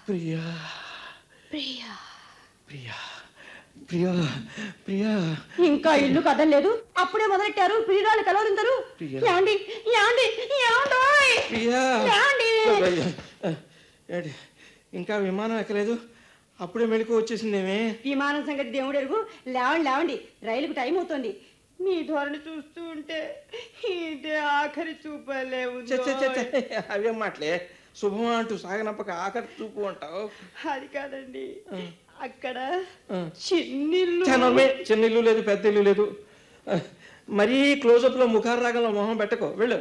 ప్రియా ప్రియా ప్రియా ప్రియా ప్రియా ఇంకా ఇల్లు కదలలేదు అప్పుడే మొదలెట్టారు ప్రియురాలు కలవరిందరు ప్రియా. యాండి యాండి యాండోయ్ ప్రియా యాండి ఏంటి ఇంకా విమానం ఎక్కలేదు అప్పుడే మెలకు వచ్చేసిందేమే విమానం సంగతి దేవుడు ఎరుగు లేవండి లేవండి రైలుకు టైం అవుతుంది మీ ధోరణి చూస్తూ ఉంటే ఇదే ఆఖరి చూపలేవు చ్చ, చ్చ, చ్చ, చ్చ. అవేం మాటలే శుభం అంటూ సాగనప్పక ఆఖరి చూపు అంటావు అది కాదండి అక్కడ ఆ. చిన్నిల్లు చనమే చిన్న ఇల్లు లేదు పెద్ద ఇల్లు లేదు ఆ, మరీ క్లోజప్లో ముఖార రాగంలో మొహం పెట్టకో వెళ్ళు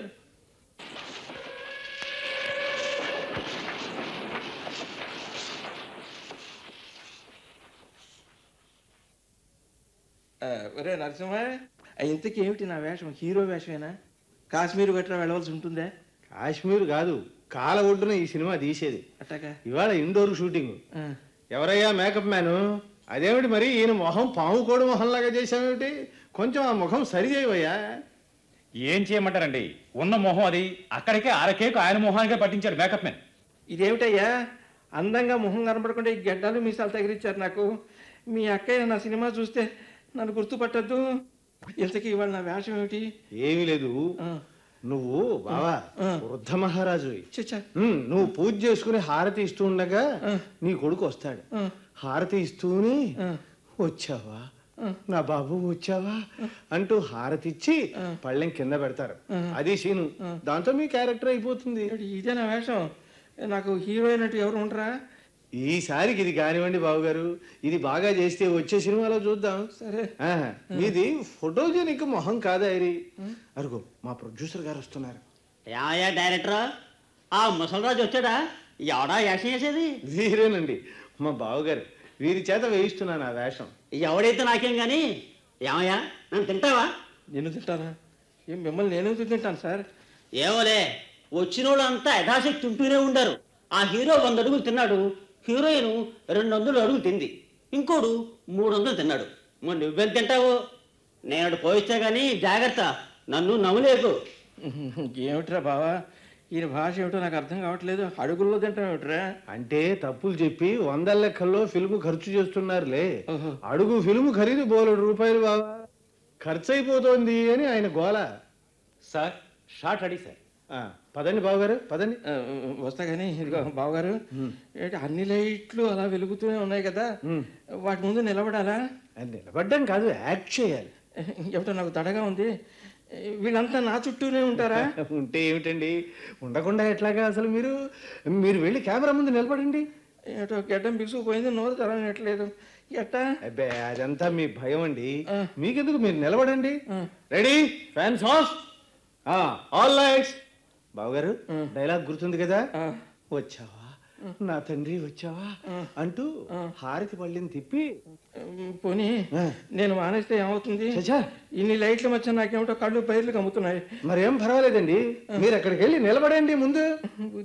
ఆ, ఒరే నరసింహ ఆ, ఇంతకీ ఏమిటి నా వేషం హీరో వేషమేనా కాశ్మీర్ గట్రా వెళ్ళవలసి ఉంటుందా కాశ్మీర్ కాదు కాల ఒడ్డున ఈ సినిమా తీసేది అట్టాగా ఇవాళ ఇండోర్ షూటింగ్ ఆ, ఎవరయ్యా మేకప్ మ్యాను అదేమిటి మరి ఈయన మొహం పాము కోడి మొహంలాగా చేసావేమిటి కొంచెం ఆ ముఖం సరి చేయవయ్యా ఏం చేయమంటారండి ఉన్న మొహం అది అక్కడికే అరకేకు ఆయన మొహానికే పట్టించాడు మేకప్ మ్యాన్ ఇదేమిటయ్యా అందంగా మొహం కనపడకుండా ఈ గడ్డాలు మీసాలు తగిలిచ్చారు నాకు మీ అక్కయ్య నా సినిమా చూస్తే నన్ను గుర్తుపట్టద్దు ఇంతకీ ఇవాళ నా వేషం ఏమిటి ఏమీ లేదు ఆ, నువ్వు బావా ఆ. వృద్ధ మహారాజు చిచ్చా నువ్వు పూజ చేసుకుని హారతి ఇస్తూ ఉండగా ఆ. నీ కొడుకు వస్తాడు ఆ. హారతి ఇస్తూనే ఆ. వచ్చావా నా బాబు వచ్చావా అంటూ హారతి ఇచ్చి పళ్ళెం కింద పెడతారు అది సీను దాంతో మీ క్యారెక్టర్ అయిపోతుంది ఏమిటి, ఇదే నా వేషం నాకు హీరోయిన్ అంటూ ఎవరు ఉండరా ఈసారికి ఇది కానివ్వండి బాబుగారు ఇది బాగా చేస్తే వచ్చే సినిమాలో చూద్దాం సరే ఆహా, మీది ఫోటోజెనిక్ మొహం కాదా ఐరి అరుగో మా ప్రొడ్యూసర్ గారు వస్తున్నారు ఏమయ్యా డైరెక్టర్ ఆ ముసలిరాజు వచ్చాడా ఎవడా వేషం వేసేది వీరేనండి మా బావగారు వీరి చేత వేయిస్తున్నాను ఆ వేషం ఎవడైతే నాకేం గాని ఏమయ్యా నన్ను తింటావా నేను తింటానా ఏం మిమ్మల్ని నేను తింటాను సార్ ఏమోలే వచ్చిన వాళ్ళంతా యథాశక్తి తింటూనే ఉండారు ఆ హీరో వంద అడుగులు తిన్నాడు హీరోయిన్ రెండు వందలు అడుగులు తింది ఇంకోడు మూడు వందలు తిన్నాడు మరి నువ్వెంత తింటావు నేను అటు పోయిస్తే గానీ జాగ్రత్త నన్ను నవ్వులేకు ఏమిట్రా బావా ఈయన భాష ఏమిటో నాకు అర్థం కావట్లేదు అడుగుల్లో తింటాం ఏమిట్రా అంటే తప్పులు చెప్పి వందల లెక్కల్లో ఫిల్మ్ ఖర్చు చేస్తున్నారులే ఓహో. అడుగు ఫిల్మ్ ఖరీదు బోలెడు రూపాయలు బావా ఖర్చు అయిపోతోంది అని ఆయన గోల సార్ షార్ట్ రెడీ సార్ ఆ, పదండి బావగారు పదండి ఆ, వస్తా కానీ ఇదిగో బావగారు ఏంటి అన్ని లైట్లు అలా వెలుగుతూనే ఉన్నాయి కదా వాటి ముందు నిలబడాలా అది నిలబడ్డం కాదు యాక్ట్ చేయాలి ఏమిటో నాకు తడగా ఉంది వీళ్ళంతా నా చుట్టూనే ఉంటారా ఉంటే ఏమిటండి ఉండకుండా ఎట్లాగా అసలు మీరు మీరు వెళ్ళి కెమెరా ముందు నిలబడండి ఏమిటో గడ్డం బిగుసుకుపోయింది నోరు తెరవనట్లేదు ఎట్టా అబ్బే అదంతా మీ భయం అండి మీకెందుకు మీరు నిలబడండి ready fans off all lights బావగారు డైలాగ్ గుర్తుంది కదా ఆ. వచ్చావా నా తండ్రి వచ్చావా అంటూ హారతి పళ్ళని తిప్పి ఉమ్, పోనీ ఆ. నేను మానేస్తే ఏమవుతుంది చచ్చా ఇన్ని లైట్ల మధ్య నాకేమిటో కళ్ళు పైర్లు కమ్ముతున్నాయి మరేం పర్వాలేదండి మీరు అక్కడికి వెళ్ళి నిలబడండి ముందు